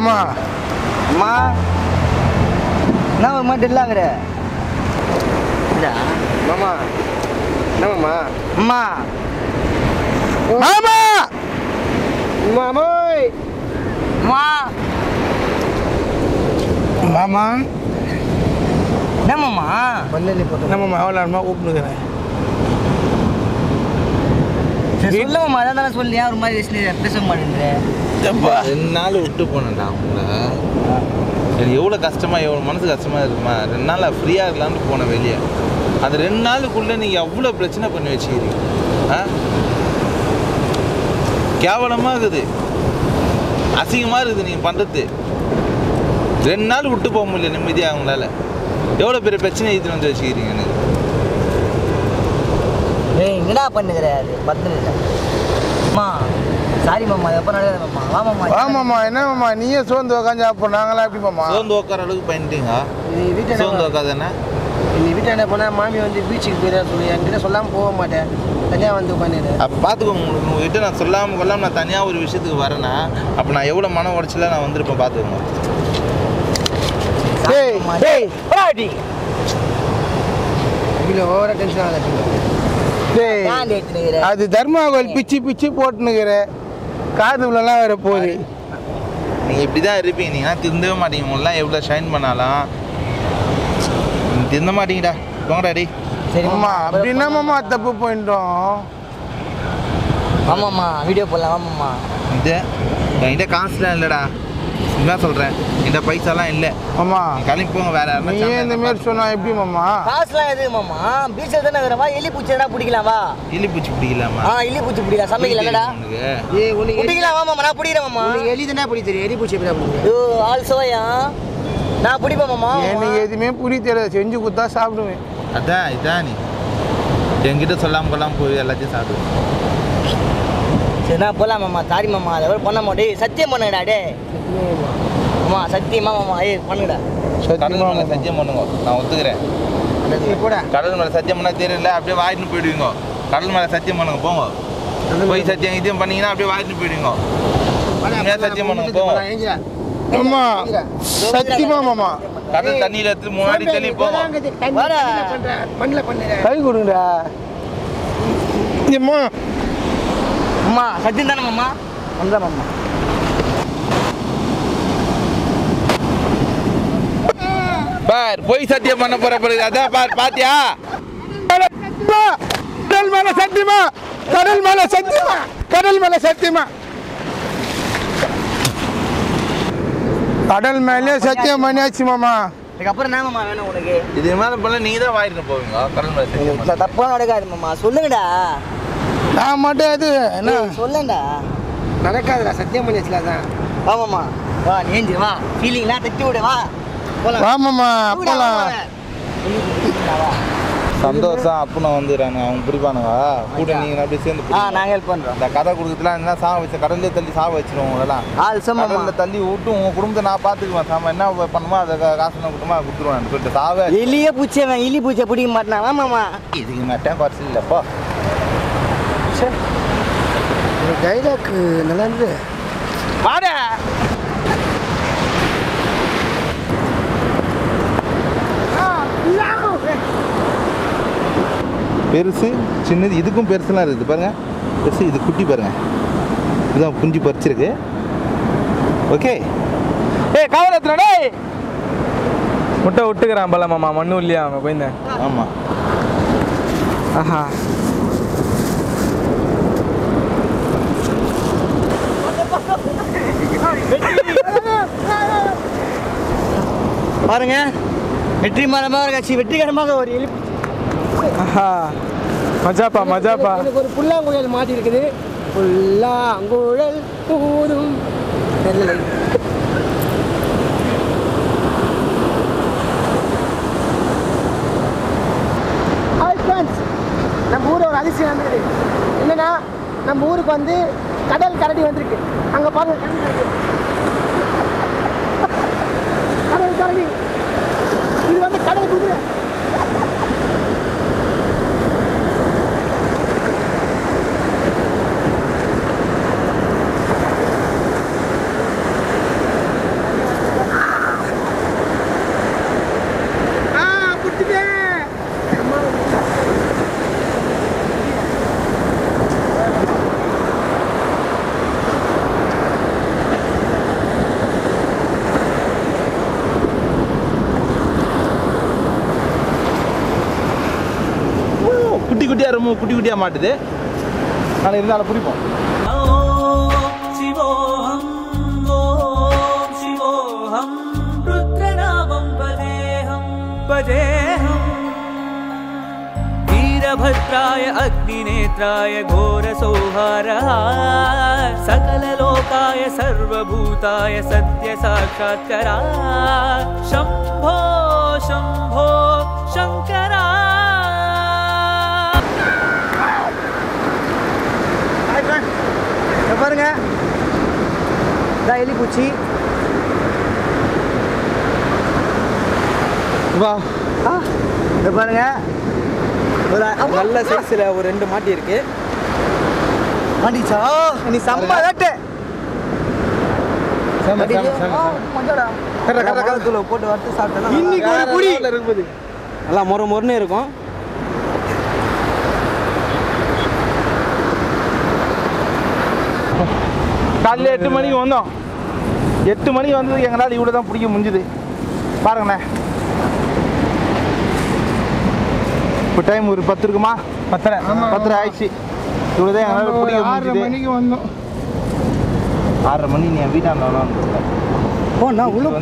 மாமா அம்மா என்ன ஒரு மாதிரி இல்லாங்கிற மாமா என்ன மாமா அம்மா மாமா மாமோய் அம்மா மாமா என்னம்மா மண்ணெண்ணி போட்டு என்ன மாமா எவ்வளோ நேரமாக கூப்பிட்டுக்கிறேன் சரி சொல்லுங்கம்மா அதான் தானே சொல்லி ஒரு மாதிரி பேச பேச மாட்டேன்ற ரெண்டு நாள் விட்டு போனேன்டா உங்களை எனக்கு எவ்வளோ கஷ்டமா எவ்வளோ மனசு கஷ்டமா இருக்குமா ரெண்டு நாள் ஃப்ரீயாக இருக்கலாம்னு போனேன் வெளியே அந்த ரெண்டு நாளுக்குள்ளே நீங்கள் எவ்வளோ பிரச்சனை பண்ணி வச்சுக்கிறீங்க ஆ கேவலமாக இருக்குது அசிங்கமாக இருக்குது நீங்கள் பண்ணுறது ரெண்டு நாள் விட்டு போக முடியல நிம்மதியாக அவங்களால எவ்வளோ பெரிய பிரச்சனை இது வந்து வச்சுக்கிறீங்க எனக்கு ஏய் என்னடா பண்ணுகிற அது பத்து அம்மா சாரி மாமா எப்போ நடக்காது மாமா வா மாமா வா மாமா என்ன மாமா நீயே சோர்ந்து உக்காந்து அப்போ நாங்களாம் எப்படி மாமா சோர்ந்து உட்கார அளவுக்கு பண்ணிட்டீங்க நீ வீட்டை சோர்ந்து உட்காதுன்னா நீ வீட்டாண்ட போனால் மாமி வந்து பீச்சுக்கு போயிடா சொல்லி என்கிட்ட சொல்லாமல் போக மாட்டேன் தனியாக வந்து உட்காந்துரு அப்போ பார்த்துக்கோங்க உங்களுக்கு உங்ககிட்ட நான் சொல்லாமல் கொள்ளாமல் நான் தனியாக ஒரு விஷயத்துக்கு வரேன்னா அப்போ நான் எவ்வளோ மன உடச்சல நான் வந்திருப்பேன் பார்த்துக்கோங்க டேய் டேய் போடாடி இவ்வளோ ஓவராக டென்ஷன் ஆகாது டேய் ஏன் லேட்டு நிக்கிற அது தர்மா கோயில் பிச்சு பிச்சு போட்டுனுக்கிற காது உள்ளலாம் வேற போகுது நீங்கள் இப்படி தான் இருப்பீங்க நீங்களாம் திருந்தவே மாட்டீங்க உங்களெலாம் எவ்வளோ ஷைன் பண்ணாலும் நீங்க திருந்த மாட்டீங்கடா போங்கடா டி சரி மாமா அப்படின்னா மாமா தப்பு பண்ணிட்டோம் ஆமாம்மா வீடியோ போடலாம் வாமாம்மா இது என்கிட்ட காசுலாம் இல்லைடா என்ன சொல்கிறேன் இந்த பைசாலாம் இல்லை மாமா கிளம்பி போங்க வேற நீ யாருன்னா இந்த மாதிரி சொன்னா எப்படி மாமா காசுலாம் எது மாமா பீச்சில் தானே இருக்கிற வா எலி பூச்சி எதனா பிடிக்கலாம் வா இலி பூச்சி பிடிக்கலாமா ஆ எலி பூச்சி பிடிக்கலாம் சமைக்கல என்னடா உனக்கு ஏ உனக்கு எலி- பிடிக்கலாம் வா மாமா நான் பிடிக்கிறேன் மாமா உனக்கு எலி தானே பிடி தெரியும் எலி பூச்சி எப்படி பிடிக்கும் ஐயோ ஆள் சோயா நான் பிடிப்பேன் மாமா எனக்கு எதுவுமே புரிய தெரியாது செஞ்சு கொடுத்தா சாப்பிடுவேன் அதான் இதான் நீ என்கிட்ட சொல்லாமல் கொள்ளாமல் போய் எல்லாத்தையும் சாப்பிடுவேன் சரி நான் போலாம் மாமா சாரி மாமா அதை பண்ண மாட்டேன் சத்தியம் பண்ணுங்கடா டே மாமா சத்தியமா மாமா ஏய் பண்ணுங்கடா கடல் மேலே சத்தியம் பண்ணுங்க நான் ஒத்துக்கிறேன் நீ போடா கடல் மேலே சத்தியம் பண்ணா தெரியல அப்படியே வாயிட்டு போயிடுவீங்க கடல் மேலே சத்தியம் பண்ணுங்க போங்க போய் சத்தியம் இதையும் பண்ணீங்கன்னா அப்படியே வாயிட்டு போயிடுவீங்க உண்மையா சத்தியம் பண்ணுங்க போங்க ஏஞ்சிடா மாமா சத்தியமா மாமா கடல் தண்ணியில எடுத்து முன்னாடி தள்ளி போங்க வாடா. மண்ணில் பண்ணுற கை கொடுங்கடா ஏம்மா அம்மா சத்தியம் தானே மாமா வந்தா மாமா பார் போய் சத்தியம் பண்ண போற பிறகு அதான் பார் பாத்தியா கடல் மேல சத்தியமா கடல் மேல சத்தியமா கடல் மேல சத்தியமா கடல் மேலே சத்தியம் பண்ணியாச்சு மாமா இதுக்கப்புறம் என்ன மாமா வேணும் உனக்கு இது மேல போல நீங்க தான் வாயிட்டு போவீங்க கடல் மேல சத்தியம் பண்ண. இந்த தப்பா நடக்காது மாமா சொல்லுங்கடா நான் மட்டும் அது என்ன ஏய், சொல்லுங்கடா நடக்காதுடா சத்தியம் பண்ணி வச்சுல அதான் வா மாமா வா நேஞ்சு வா ஃபீலிங்லாம் தட்டி விடு வா போலாம் வா மாமா கூப்பிடா, போலாம் வா. வா. சந்தோஷம் அப்புனா வந்துடுறாங்க அவங்க பிடிப்பானுங்க கூட நீங்க அப்படியே சேர்ந்து ஆ பிடிங்க. நாங்கள் ஹெல்ப் பண்ணுறோம் இந்த கதை கொடுக்குறதுலாம் என்ன சாவ வச்சு கடல்லே தள்ளி சாவ வச்சிருவோம் உங்களெல்லாம் ஆள் சமமா கடல்ல தள்ளி விட்டு உங்க குடும்பத்தை நான் பாத்துக்குவேன் சாம என்ன பண்ணுமோ அதை கா- காசு என்ன கொடுத்துமா கொடுத்துருவேன் சொல்லிட்டு சாவ எலியே பூச்சவன் எலி பூச்சை பிடிக்க மாட்டான் வா மாமா இதுக்கு மட்டும் குறைச்சி இல்லப்பா ஒரு டைலாக் நல்லா இருந்தது வாடா பெருசு சின்னது இதுக்கும் பெருசுலாம் இருக்குது பாருங்க பெருசு இது குட்டி பாருங்க இதுதான் குஞ்சு பறிச்சிருக்கு ஓகே ஏய் கவலத்துல டேய் முட்டை விட்டுக்கிறான் பல மாமா மண்ணு இல்லையா அவன் போயிருந்தேன் ஆமாம் ஆஹா பாருங்க வெற்றி மரமாக கட்சி வெற்றிகரமாக ஒரு எலி ஆஹா மஜாப்பா மஜாப்பா எனக்கு ஒரு புல்லாங்குழல் மாட்டி இருக்குது புல்லாங்குழல் ஊதும் தெரியல ஹாய் ஃப்ரெண்ட்ஸ் நம்ம ஊர் ஒரு அதிசயம் வந்திருக்கு என்னன்னா நம்ம ஊருக்கு வந்து கடல் கரடி வந்திருக்கு அங்கே பாருங்க கடல் கரடி. கடல் கரடி இது வந்து கடல் குதிரை குட்டி குட்டியாக ரொம்ப குட்டி குட்டியாக மாட்டுது ஆனால் இருந்தாலும் பிடிப்போம் ॐ शिवोऽहं ॐ शिवोऽहं रुद्रनामं वदेऽहं वदेऽहं वीरभद्राय अग्निनेत्राय घोरसंहारः सकललोकाय सर्वभूताय सत्यसाक्षात्करा शम्भो शम्भो शङ्करा ஹாய் ஃப்ரெண்ட் இங்க பாருங்க இதான் எலிப்பூச்சி வா ஆ இங்க பாருங்க ஒரு நல்ல சைஸில் ஒரு ரெண்டு மாட்டி இருக்கு மாட்டிச்சா நீ செம்ம வேட்டு தூளை போட்டு வறுத்து சாப்பிட்டா இன்னைக்கு ஒரு புடி இருக்குது நல்லா மொறு மொறுன்னு இருக்கும் காலையில் எட்டு மணிக்கு வந்தோம் எட்டு மணிக்கு வந்ததுக்கு எங்களால் இவ்வளோ தான் பிடிக்க முடிஞ்சுது பாருங்கண்ணே இப்போ டைம் ஒரு பத்து இருக்குமா பத்தரை பத்தரை ஆயிடுச்சு இவ்வளோ தான் எங்களால் பிடிக்க முடிஞ்சுது மணிக்கு வந்தோம் ஆறரை மணி நீ என் வீட்டாண்ட ஓ நான் உள்ள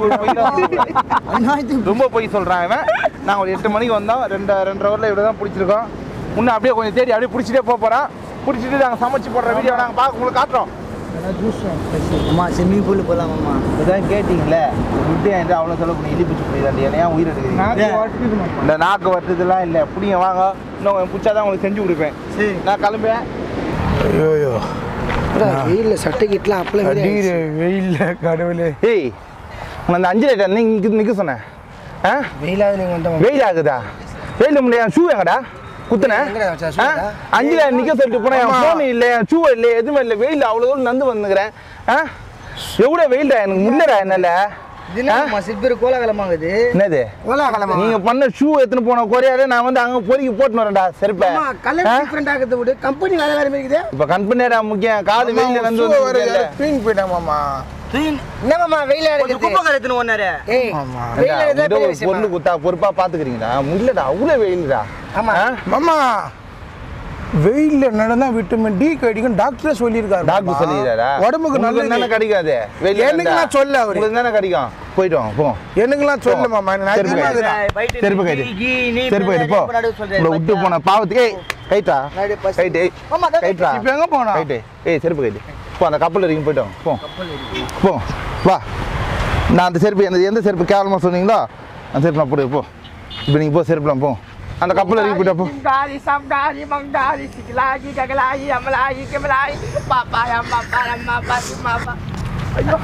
ரொம்ப போய் சொல்கிறான் இவன் நாங்கள் ஒரு எட்டு மணிக்கு வந்தோம் ரெண்டு ரெண்டரை ஹவரில் இவ்வளோ தான் பிடிச்சிருக்கோம் இன்னும் அப்படியே கொஞ்சம் தேடி அப்படியே பிடிச்சிட்டே போக போகிறோம் பிடிச்சிட்டு நாங்கள் சமைச்சு போடுற வீடியோ நாங்கள் பார்க்க உங்களுக்கு காட்டுறோம் அம்மா ஸ்விம்மிங் பூல் போகலாம் அம்மா இதான் கேட்டிங்களே விட்டு என்கிட்ட அவ்வளோ செலவு பண்ணி இழிப்பிச்சு போயிடாது ஏன்னா ஏன் உயிர் எடுக்கிறீங்க இந்த நாக்கு வட்டுறதுலாம் இல்லை பிடிங்க வாங்க இன்னும் கொஞ்சம் பிடிச்சா தான் உங்களுக்கு செஞ்சு கொடுப்பேன் சரி நான் கிளம்பேன் ஐயோயோ வெயிலில் சட்டை கிட்டலாம் அப்பளம் வெயிலில் கடவுளே ஏய் உன்னை அந்த அஞ்சு லைட்டர் நிற்க நிற்க சொன்னேன் ஆ வெயிலாவது நீங்கள் வந்தோம் வெயில் ஆகுதா வெயில் முடியல என் ஷூ எங்கடா குத்துனேன் எங்கடா வச்சா shoe ஆ? டா? அஞ்சு லைட்டர் நிற்க சொல்லிட்டு போனேன் என் ஆமா. ஃபோன் இல்லை என் ஷூ இல்லை எதுவுமே இல்லை வெயில் அவ்வளோ தூரம் நந்து வந்துக்கிறேன் ஆ எவ்வளோ வெயில்டா எனக்கு முடியலடா என்னால இது என்ன சிற்பர் கோலாகலமாகுது என்னது கோலாகலமா நீங்க பண்ண ஷூ எடுத்துன்னு போன கொரியாரு நான் வந்து அங்க பொறுக்கி போட்டுன்னு வரேன்டா செருப்பை ஆமா கலர் டிஃப்ரெண்ட் ஆகுது விடு கம்பெனி வேலை வேற மாதிரி இருக்குது இப்ப கம்பெனிடா முக்கியம் காது வெயில வந்து க்ளீன் போயிட்டாமாமா என்னமாம்மா வெயில எடுக்குது குப்பை கலத்துன்னு ஒன்னாரு ஏய் வெயில ஏண்டா, எதாவது உங்ககிட்ட ஒரு பொருள் குத்தா பொறுப்பா பாத்துக்கிறீங்களா முடியலடா அவ்வளவு வெயில்டா ஆமா ஆ? மாமா வெயில்ல நடந்தா விட்டமின் டி கிடைக்கும் டாக்டரே சொல்லியிருக்காரு டாக்டர் மாமா. சொல்லிடுறாரா உடம்புக்கு உங்களுக்கு தானே நல்லது கிடைக்காது வெயில்ல எனக்குலாம் இருந்தா. சொல்ல அவரு. உங்களுக்கு தானே கிடைக்கும் போயிட்டு வாங்க போ எனக்குலாம் சொல்ல மாமா நான் சரி, சும்மா சரி. இருக்கிறேன். செருப்பு கைடு செருப்பு கைடு போ உங்களை விட்டு போன பாவத்துக்கு ஏய் கைட்டா நடு பசி. கைட்டு ஏய் ஆமா, அதான் கைட்டா இப்ப எங்க போனோம்? கைட்டு ஏய் செருப்பு கைட்டு போ அந்த கப்பல் வரைக்கும் போயிட்டோம் போ போ வா நான் அந்த செருப்பு எந்த எந்த செருப்பு கேவலமாக சொன்னீங்களோ அந்த செருப்பு நான் போடு போ இப்போ நீங்கள் போ செருப்புலாம் போ அந்த கப்பல் வரைக்கும் போயிட்டா போ Dari samdari mangdari siklagi kagalagi amalagi kemalagi papaya mapara mapasi mapa. Ayo,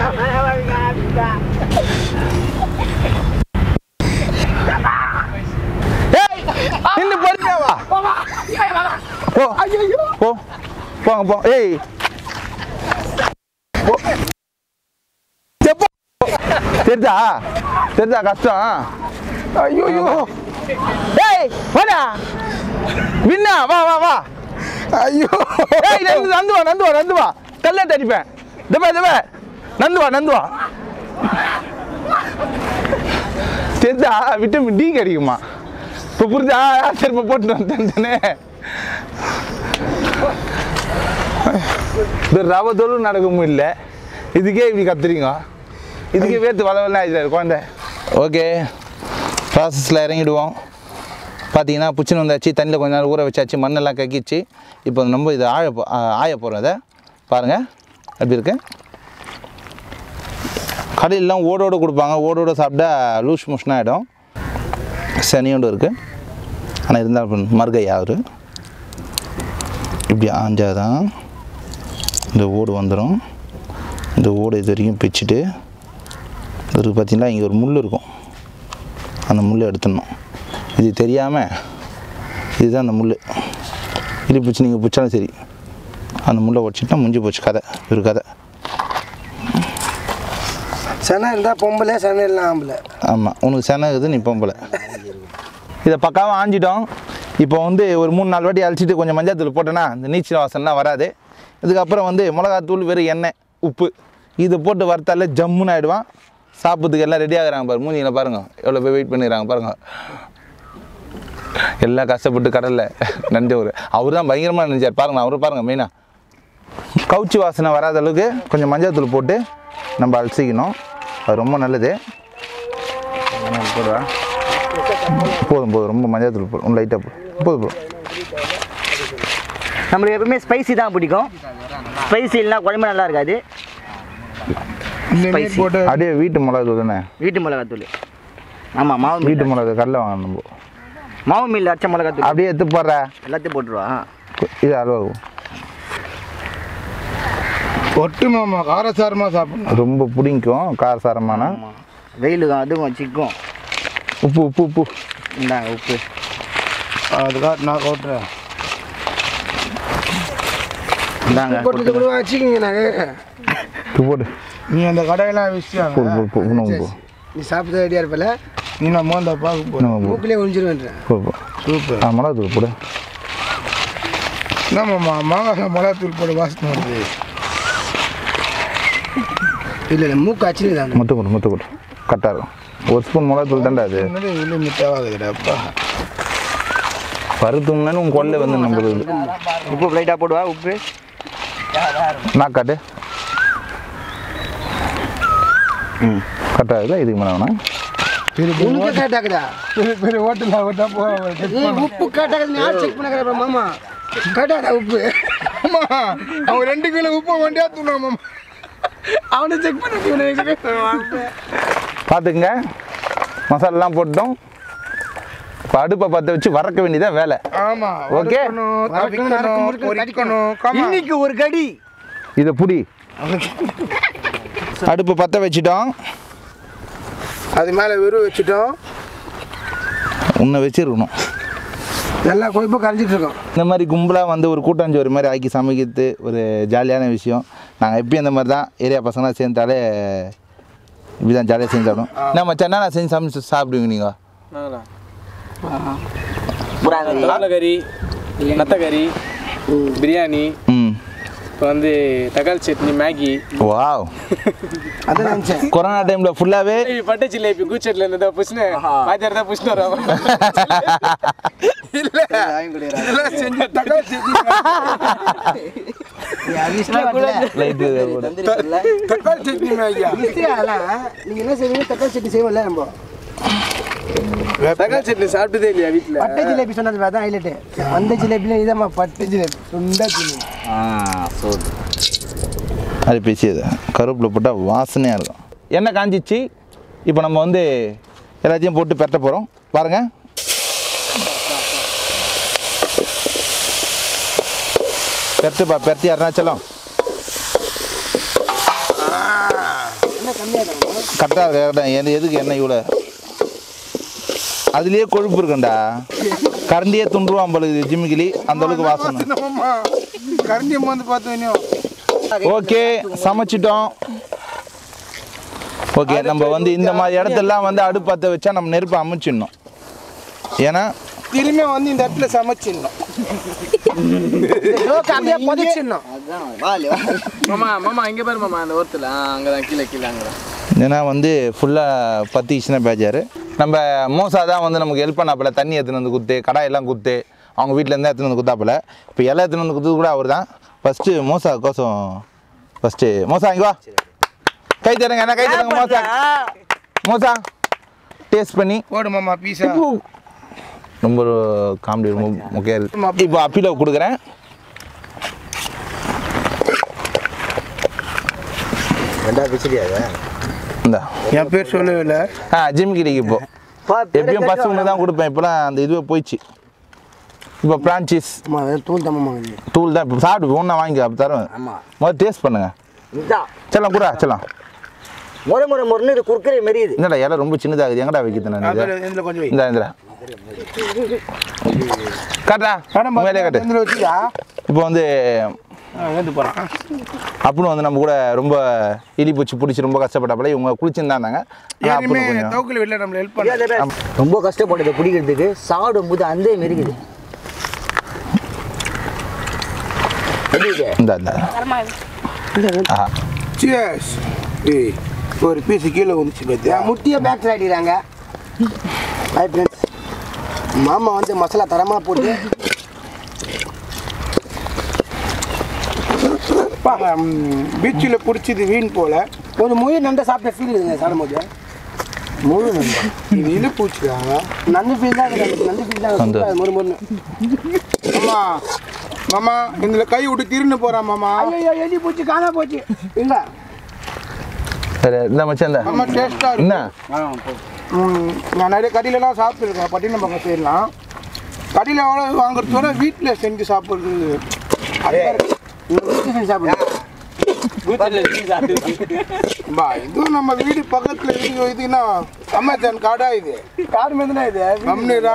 ஏய் நின்று பொறுமையா வா போ போ போங்க போ ஏய் போ சே, போ. தெரிதா தெரிதா கஷ்டம் ஐயோ ஏய் வாடா வின்னா வா வா வா ஐயோ ஏய் நந்து நந்து வா நந்து வா நந்து வா கல்ல அடிப்பேன் தபே தபே நந்து வா நந்து வா தெரிதா விட்டமின் டி கிடைக்குமா இப்போ புரிஞ்சா செருப்பை போட்டு வந்தேன் இந்த ரவ தொழில் நடக்கவும் இல்லை இதுக்கே இப்படி கத்துறீங்க இதுக்கே வேர்த்து வளவலாம் ஆயிடுறாரு குழந்தை ஓகே ப்ராசஸில் இறங்கிடுவோம் பார்த்தீங்கன்னா புச்சின்னு வந்தாச்சு தண்ணியில் கொஞ்ச நேரம் ஊற வச்சாச்சு மண்ணெல்லாம் கக்கிச்சு இப்போ நம்ம இதை ஆழ போ- ஆ, ஆய போகிறோம் இதை பாருங்கள் எப்படி இருக்கு கடையிலலாம் ஓடோடு கொடுப்பாங்க ஓடோடு சாப்பிட்டா லூஸ் மோஷன் ஆகிடும் சனியோடு இருக்குது ஆனால் இருந்தாலும் மறுகையா அவர் இப்படி ஆஞ்சாதான் இந்த ஓடு வந்துடும் இந்த ஓடு இது வரைக்கும் பிச்சுட்டு இது பார்த்தீங்கன்னா இங்கே ஒரு முள் இருக்கும் அந்த முள்ளை எடுத்துடணும் இது தெரியாமல் இதுதான் அந்த முள் இது பிடிச்சி நீங்கள் பிடிச்சாலும் சரி அந்த முள்ளை உடச்சிட்டா முடிஞ்சு போச்சு கதை ஒரு கதை சனை இருந்தா பொம்பளை சனை இல்லை ஆம்பளை ஆமாம் உனக்கு செனகுது நீ பொம்பளை இதை பக்காவாக ஆஞ்சிட்டோம் இப்போ வந்து ஒரு மூணு நாலு வாட்டி அழைச்சிட்டு கொஞ்சம் மஞ்சள் தூள் போட்டேன்னா இந்த நீச்சல் வாசனைலாம் வராது இதுக்கப்புறம் வந்து மிளகாத்தூள் வெறும் எண்ணெய் உப்பு இதை போட்டு வறுத்தாலே ஜம்முன்னு ஆகிடுவான் சாப்பிட்றதுக்கு எல்லாம் ரெடி ஆகுறாங்க பாரு மூஞ்சியில் பாருங்க எவ்வளோ பேர் வெயிட் பண்ணிடுறாங்க பாருங்க எல்லாம் கஷ்டப்பட்டு கடலில் நன்றி ஒரு அவர் தான் பயங்கரமாக நினைச்சார் பாருங்க அவரை பாருங்க மெயினாக கவுச்சி வாசனை வராத அளவுக்கு கொஞ்சம் மஞ்சள் தூள் போட்டு நம்ம அலசிக்கணும் அது ரொம்ப நல்லது போடுவா போதும் போதும் ரொம்ப மஞ்சள் தூள் போதும் லைட்டாக போதும் போதும் போதும் நம்மளுக்கு எப்பவுமே ஸ்பைசி தான் பிடிக்கும் ஸ்பைசி இல்லைனா குழம்பு நல்லா இருக்காது ஸ்பைசி அப்படியே வீட்டு மிளகா தூள் தானே வீட்டு மிளகாத்தூள் ஆமாம் மாவு மீல் வீட்டு மிளகா கடலை வாங்கணும் நம்ம மாவு மீல் அரைச்ச மிளகாத்தூள் அப்படியே எடுத்து போடுற எல்லாத்தையும் போட்டுருவா இது அளவாகும் ஒட்டு மாமா காரசாரமாக சாப்பிடணும் ரொம்ப பிடிக்கும் காரசாரமான ஆமாம் வெயிலுக்கும் அதுவும் சிக்கும் உப்பு உப்பு உப்பு இந்தாங்க உப்பு அதுக்காக நான் கொட்டுறேன் இந்தாங்க போட்டு கூட வச்சுக்கிங்க நான் கேட்குறேன் உப்பு போடு நீ அந்த கடையெல்லாம் விஷயம் போடு போடு போடு இன்னும் உப்பு நீ சாப்பிட்டு ரெடியாக இருப்பல நீ நான் மோந்த பார்க்க போகிறேன் இன்னும் உப்பு மூக்கிலே ஒழிஞ்சிருவேன்றேன் போடு போடு சூப்பர் ஆ மிளகா தூள் போடு என்ன மாமா மாங்காய் மிளகாத்தூள் போட வாசனை வருது இல்லை இல்லை மூக்கு அச்சுன்னு தான் முத்து கொடு முத்து கொடு கரெக்டாக இருக்கும் ஒரு ஸ்பூன் மிளகா தூள் தாண்டா அது முன்னாடி உள்ளே மிட்டாவாகுதுடா அப்பா பருத்தும்னாலும் உன் கொல்லை வந்து நம்மளுக்கு உப்பு லைட்டாக போடுவா உப்பு நாக்காட்டு ம் கரெக்டாக இருக்குல்ல இதுக்கு மேலே வேணா உனக்கு கரெக்டாக்குதா பெரிய பெரிய ஹோட்டலில் விட்டா போக ஏய் உப்பு கரெக்டாக நீ யார் செக் பண்ண கிடையாது மாமா கரெக்டாக உப்பு அம்மா அவன் ரெண்டு கிலோ உப்பு வண்டியா தூணா மாமா அவனை செக் பண்ண பார்த்துக்குங்க மசாலாலாம் போட்டோம் இப்போ அடுப்பை பற்ற வச்சு வறக்க வேண்டியதான் வேலை ஆமா Okay. வறுக்கணும், தவிக்கணும் பொரிக்கணும் கமா இன்னைக்கு ஒரு கடி இதை புடி அடுப்பு பற்ற வச்சிட்டோம் அது மேலே வெறும் வச்சுட்டோம் உன்னை வச்சிருக்கணும் நல்லா கொழுப்பாக கரைஞ்சிட்டு இருக்கோம் இந்த மாதிரி கும்பலாக வந்து ஒரு கூட்டாஞ்சோறு மாதிரி ஆக்கி சமைக்கிறது ஒரு ஜாலியான விஷயம் நாங்கள் எப்பயும் இந்த மாதிரி தான் ஏரியா பசங்களாம் சேர்ந்தாலே இப்படி தான் ஜாலியாக செஞ்சு சாப்பிடுவோம் என்ன மச்சான் என்ன செஞ்சு சமைச்சு சாப்பிடுவீங்க நீங்கள் புறாங்க கறி நத்தக்கறி பிரியாணி ம் இப்போ வந்து தக்காளி சட்னி மேகி வாவ் அதான் நினச்சேன் கொரோனா டைமில் ஃபுல்லாகவே பட்டை ஜிலேபி கூச்சட்ல இருந்து புஷ்னு வாத்தியார் தான் புஷ்னு வரோம் இல்ல இதெல்லாம் செஞ்ச தக்காளி சட்னி லைட்டு தக்காளி சட்னி மேகியா நீங்கள் என்ன செய்வீங்க தக்காளி சட்னி செய்வோம்ல நம்ம தக்காளி சட்னி சாப்பிட்டதே இல்லையா வீட்டில் பட்டை ஜிலேபி சொன்னது அதான் ஹைலைட்டு அந்த ஜிலேபியில் இதாம்மா பட்டை ஜிலேபி சுண்டா ஜிலேபி அது பேசியது கருவேப்பிலை போட்டால் வாசனையாக இருக்கும் எண்ணெய் காஞ்சிச்சு இப்போ நம்ம வந்து எல்லாத்தையும் போட்டு பெரட்ட போகிறோம் பாருங்கள் பெரட்டுப்பா பெரட்டி அருணாச்சலம் கரெக்டாக கரெக்டாக எது எதுக்கு எண்ணெய் இவ்வளோ அதுலேயே கொழுப்பு இருக்குண்டா கரண்டியே துண்டுருவான் பொழுது ஜிம்மிக்கிளி அந்த அளவுக்கு வாசனை அம்மா கரண்டி அம்மா வந்து பார்த்தோம் ஓகே சமைச்சிட்டோம் ஓகே நம்ம வந்து இந்த மாதிரி இடத்தெல்லாம் வந்து அடுப்பு பற்ற வச்சா நம்ம நெருப்பை அமைச்சிடணும் ஏன்னா திரும்ப வந்து இந்த இடத்துல சமைச்சிடணும் ஜோக்கு அப்படியே புதைச்சிடணும் மாமா மாமா இங்கே பாரு மாமா அந்த ஓரத்தில் அங்கே தான் கீழே கீழே அங்கே தான் ஏன்னா வந்து ஃபுல்லாக பற்றிச்சுன்னா பேஜாரு நம்ம மோசா தான் வந்து நமக்கு ஹெல்ப் பண்ணாப்புல தண்ணி எடுத்துன்னு வந்து குத்து கடாயெல்லாம் குத்து அவங்க வீட்டிலேருந்து எடுத்துன்னு வந்து குத்தாப்புல இப்போ எல்லாம் எடுத்துன்னு வந்து குத்துது கூட அவர் தான் ஃபஸ்ட்டு மோசா கோசம் ஃபஸ்ட்டு மோசா இங்கே வா கை தருங்க என்ன கை தருங்க மோசா மோசா டேஸ்ட் பண்ணி போடு மாமா பீஸா ரொம்ப ஒரு காமெடி ரொம்ப முக்கியம் இருக்கு இப்போ அப்பீலோ கொடுக்குறேன் ரெண்டாவது பிச்சிடியாது இந்த என் பேர் சொல்லவே இல்லை ஆ ஜிம் கிடிக்கு இப்போ எப்பயும் பசங்களுக்கு தான் கொடுப்பேன் இப்போலாம் அந்த இதுவே போயிடுச்சு இப்போ பிரான்ச்சீஸ் ஆமாம் அது தூள் தம்மம்மா தூள் தான் இப்போ சாப்பிட்டு ஒன்றா வாங்கி அப்போ தருவேன் ஆமாம் முதல்ல டேஸ்ட் பண்ணுங்க இதான் செல்லாம் கூட செல்லாம் முறை முறை முறைன்னு இது குறுக்கரை மெரியுது என்னடா இலை ரொம்ப சின்னதாகுது எங்கடா வைக்கிறது நான் இதை இதில் கொஞ்சம் வை இந்த இந்த காட்டா மேலே காட்டு இதில் வச்சுக்கா இப்போ வந்து வந்து போகிறான் அப்புறம் வந்து நம்ம கூட ரொம்ப இலி பூச்சி பிடிச்சி ரொம்ப கஷ்டப்பட்டாப்புல இவங்க குளிச்சிருந்தாங்க ஆனா யாருமே அப்புறம் கொஞ்சம் தோக்கில் வெளில நம்மளை ஹெல்ப் பண்ண ரொம்ப கஷ்டப்பட்டது பிடிக்கிறதுக்கு சாப்பிடும்போது அந்த மெரிக்குது எப்படி இது? இந்த இந்த ஆ சியர்ஸ் ஏய் ஒரு பீஸ் கீழே வந்துச்சு பார்த்தியா முட்டியை பேக் சைடு அடிக்கிறாங்க ஹாய் ஃப்ரெண்ட்ஸ் மாமா வந்து மசாலா தரமாக போட்டு பீச்சில் பிடிச்சது வீண் போல ஒரு முழு நண்டை சாப்பிட்ட ஃபீல் இருக்குங்க சாப்பிடும்போது முழு நண்டு இது இழு பூச்சிதாங்க நண்டு ஃபீல் தான் இருக்குது நண்டு ஃபீல் தான் அந்த- இருக்குது. மொறு மொறுன்னு மாமா மாமா இதில் கை விட்டு திருன்னு போகிறான் மாமா ஐயோ எலி போச்சு காணா போச்சு இல்லை சரி இந்த மச்சான் இந்த மாமா டேஸ்ட்டாக என்ன ம், நான் நிறைய கடையிலலாம் சாப்பிட்டுருக்கேன் பட்டினம் பக்கம் செய்யலாம் கடையில் வாங்குறதோட வீட்டில் செஞ்சு சாப்பிட்றது பா இதுவும் நம்ம வீடு பக்கத்தில் இது இதுன்னா அமேசான் காடா இது காடு மாதிரி இது கம்னிரா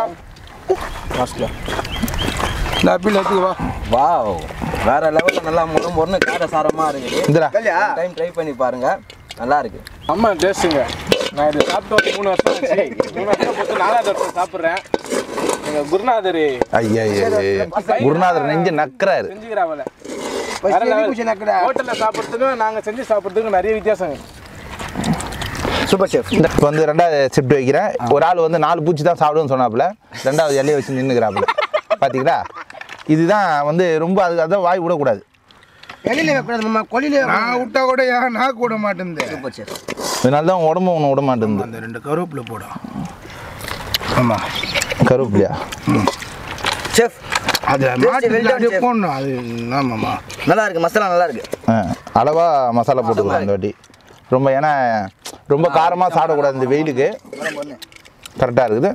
லப்பில் எடுத்துக்கு வா வாவ் வேற லெவல்ல நல்லா முறு முறுன்னு கார சாரமா இருக்குது இந்தடா டைம் ட்ரை பண்ணி பாருங்க நல்லா இருக்கு அம்மா டேஸ்ட்டுங்க நான் இது சாப்பிட்டு ஒரு மூணு வருஷம் ஆச்சு மூணு வருஷம் போட்டு நாலாவது வருஷம் சாப்பிட்றேன் எங்கள் குருநாதர் ஐயா ஐயா குருநாதர் நெஞ்சு நக்கறாரு செஞ்சுக்கிறாவில எலி பூச்சி நக்கடா ஹோட்டலில் சாப்பிட்றதுக்கும் நாங்கள் செஞ்சு சாப்பிட்றதுக்கும் நிறைய வித்தியாசம் இருக்கு சூப்பர் ஷெஃப் இப்போ வந்து ரெண்டாவது ஷிஃப்ட் வைக்கிறேன் ஒரு ஆள் வந்து நாலு பூச்சி தான் சாப்பிடுன்னு சொன்னாப்புல ரெண்டாவது எல்லையை வச்சு நின்றுக்கிறாப்புல பார்த்தீங்களா இதுதான் வந்து ரொம்ப அதுக்கு அதான் வாய் விடக்கூடாது எலியில வைக்கூடாது மாமா கொல்லியில நான் விட்டா கூட ஏன் நான் கூட மாட்டேன் சூப்பர் ஷெஃப் இதனால தான் உடம்பு ஒன்று விட மாட்டேங்குது அந்த ரெண்டு கருவேப்பிலை போடும் ஆமாம் கருவேப்பிலையா செஃப் அது well மாட்டு done, அப்படியே chef. போடணும் அது ஆமாம்மா நல்லா இருக்கு மசாலா நல்லா இருக்கு ஆ, அளவா மசாலா போட்டுக்கலாம் இந்த வாட்டி ரொம்ப ஏன்னா ரொம்ப காரமாக சாப்பிடக்கூடாது இந்த வெயிலுக்கு கரெக்டாக இருக்குது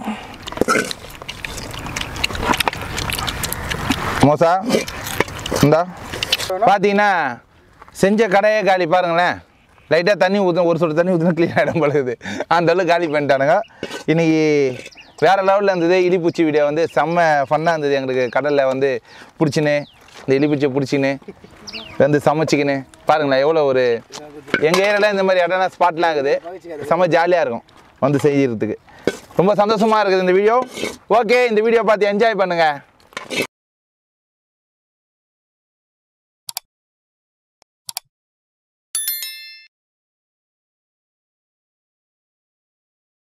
மோசா இந்தா பார்த்தீங்கன்னா செஞ்ச கடையே காலி பாருங்களேன் லைட்டாக தண்ணி ஊற்ற ஒரு சொட்டு தண்ணி ஊற்றினா க்ளீன் ஆகிடும் பழகுது அந்த அளவுக்கு காலி பண்ணிட்டானுங்க இன்னைக்கு வேறு லெவலில் இருந்தது இலிப்பூச்சி வீடியோ வந்து செம்ம ஃபன்னாக இருந்தது எங்களுக்கு கடலில் வந்து பிடிச்சின்னு இந்த இலிப்பூச்சியை பிடிச்சின்னு வந்து சமைச்சிக்கின்னு பாருங்களேன் எவ்வளோ ஒரு எங்கள் ஏரியாவில் இந்த மாதிரி இடம்னா ஸ்பாட்லாம் இருக்குது செம்ம ஜாலியாக இருக்கும் வந்து செய்யறதுக்கு ரொம்ப சந்தோஷமாக இருக்குது இந்த வீடியோ ஓகே இந்த வீடியோ பார்த்து என்ஜாய் பண்ணுங்கள்